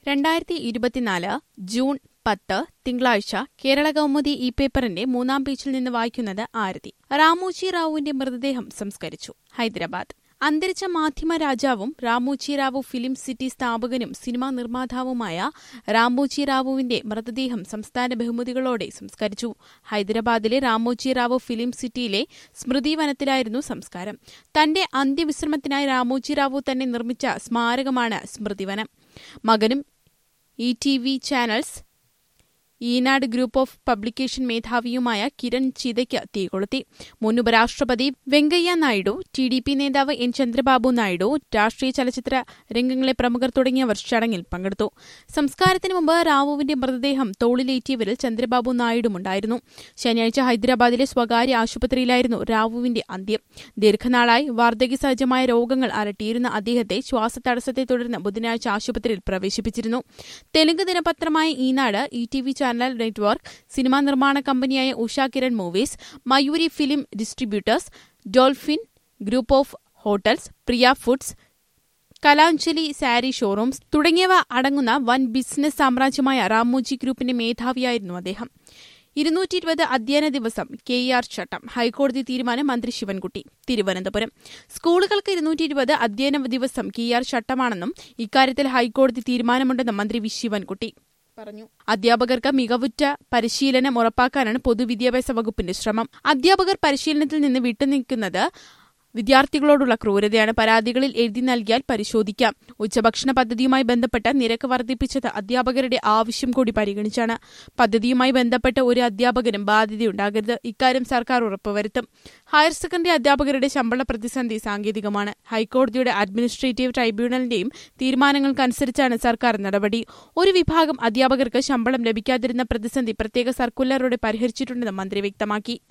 രണ്ടായിരത്തി ഇരുപത്തിനാല് ജൂൺ പത്ത് തിങ്കളാഴ്ച കേരള കൗമുദി ഇ പേപ്പറിന്റെ മൂന്നാം പേജിൽ നിന്ന് വായിക്കുന്നത് ആരതി റാമൂജി റാവുവിന്റെ മൃതദേഹം സംസ്കരിച്ചു ഹൈദരാബാദ് അന്തരിച്ച മാധ്യമ രാജാവും റാമൂജി റാവു ഫിലിം സിറ്റി സ്ഥാപകനും സിനിമാ നിർമ്മാതാവുമായ റാമൂജി റാവുവിന്റെ മൃതദേഹം സംസ്ഥാന ബഹുമതികളോടെ സംസ്കരിച്ചു ഹൈദരാബാദിലെ റാമോജി റാവു ഫിലിം സിറ്റിയിലെ സ്മൃതി വനത്തിലായിരുന്നു സംസ്കാരം തന്റെ അന്ത്യവിശ്രമത്തിനായി റാമോജി റാവു തന്നെ നിർമ്മിച്ച സ്മാരകമാണ് സ്മൃതിവനം മകനും E T V channels Eenadu group of publication മേധാവിയുമായ കിരൺ ചിതയ്ക്ക് തീകൊളുത്തി മുൻ ഉപരാഷ്ട്രപതി Venkaiah Naidu T D P നേതാവ് എൻ ചന്ദ്രബാബു നായിഡു രാഷ്ട്രീയ ചലച്ചിത്ര രംഗങ്ങളെ പ്രമുഖർ തുടങ്ങിയവർ ചടങ്ങിൽ പങ്കെടുത്തു സംസ്കാരത്തിന് മുമ്പ് റാവുവിന്റെ മൃതദേഹം തോളിലേറ്റിയവരിൽ ചന്ദ്രബാബു നായിഡുമുണ്ടായിരുന്നു ശനിയാഴ്ച ഹൈദരാബാദിലെ സ്വകാര്യ ആശുപത്രിയിലായിരുന്നു റാവുവിന്റെ അന്ത്യം ദീർഘനാളായി വാർദ്ധക്യ സഹജമായ രോഗങ്ങൾ അലട്ടിയിരുന്ന അദ്ദേഹത്തെ ശ്വാസതടസ്സത്തെ തുടർന്ന് ബുധനാഴ്ച ആശുപത്രിയിൽ പ്രവേശിപ്പിച്ചിരുന്നു തെലുങ്ക് ദിനപത്രമായ Eenadu E T V channel network cinema നിർമ്മാണ കമ്പനിയായ Usha Kiran movies Mayuri film distributors dolphin group of hotels Priya foods Kalanjali sari showrooms തുടങ്ങിയവ അടങ്ങുന്ന വൻ ബിസിനസ് സാമ്രാജ്യമായ റാമോജി ഗ്രൂപ്പിന്റെ മേധാവിയായിരുന്നു അദ്ദേഹം ഇരുന്നൂറ്റി ഇരുപത് അധ്യയന ദിവസം കെ ആർ ചട്ടം ഹൈക്കോടതി തീരുമാനം മന്ത്രി ശിവൻകുട്ടി തിരുവനന്തപുരം സ്കൂളുകൾക്ക് ഇരുന്നൂറ്റി ഇരുപത് അധ്യയന ദിവസം കെ ആർ ചട്ടമാണെന്നും ഇക്കാര്യത്തിൽ ഹൈക്കോടതി തീരുമാനമുണ്ടെന്നും മന്ത്രി വി ശിവൻകുട്ടി പറഞ്ഞു അധ്യാപകർക്ക് മികവുറ്റ പരിശീലനം ഉറപ്പാക്കാനാണ് പൊതുവിദ്യാഭ്യാസ വകുപ്പിന്റെ ശ്രമം അധ്യാപകർ പരിശീലനത്തിൽ നിന്ന് വിട്ടുനിൽക്കുന്നത് വിദ്യാർത്ഥികളോടുള്ള ക്രൂരതയാണ് പരാതികളിൽ എഴുതി നൽകിയാൽ പരിശോധിക്കാം ഉച്ചഭക്ഷണ പദ്ധതിയുമായി ബന്ധപ്പെട്ട് നിരക്ക് വർദ്ധിപ്പിച്ചത് അധ്യാപകരുടെ ആവശ്യം കൂടി പരിഗണിച്ചാണ് പദ്ധതിയുമായി ബന്ധപ്പെട്ട് ഒരു അധ്യാപകനും ബാധ്യതയുണ്ടാകരുത് ഇക്കാര്യം സർക്കാർ ഉറപ്പുവരുത്തും ഹയർ സെക്കൻഡറി അധ്യാപകരുടെ ശമ്പള പ്രതിസന്ധി സാങ്കേതികമാണ് ഹൈക്കോടതിയുടെ അഡ്മിനിസ്ട്രേറ്റീവ് ട്രൈബ്യൂണലിന്റെയും തീരുമാനങ്ങൾക്കനുസരിച്ചാണ് സർക്കാർ നടപടി ഒരു വിഭാഗം അധ്യാപകർക്ക് ശമ്പളം ലഭിക്കാതിരുന്ന പ്രതിസന്ധി പ്രത്യേക സർക്കുലറോടെ പരിഹരിച്ചിട്ടുണ്ടെന്ന് മന്ത്രി വ്യക്തമാക്കി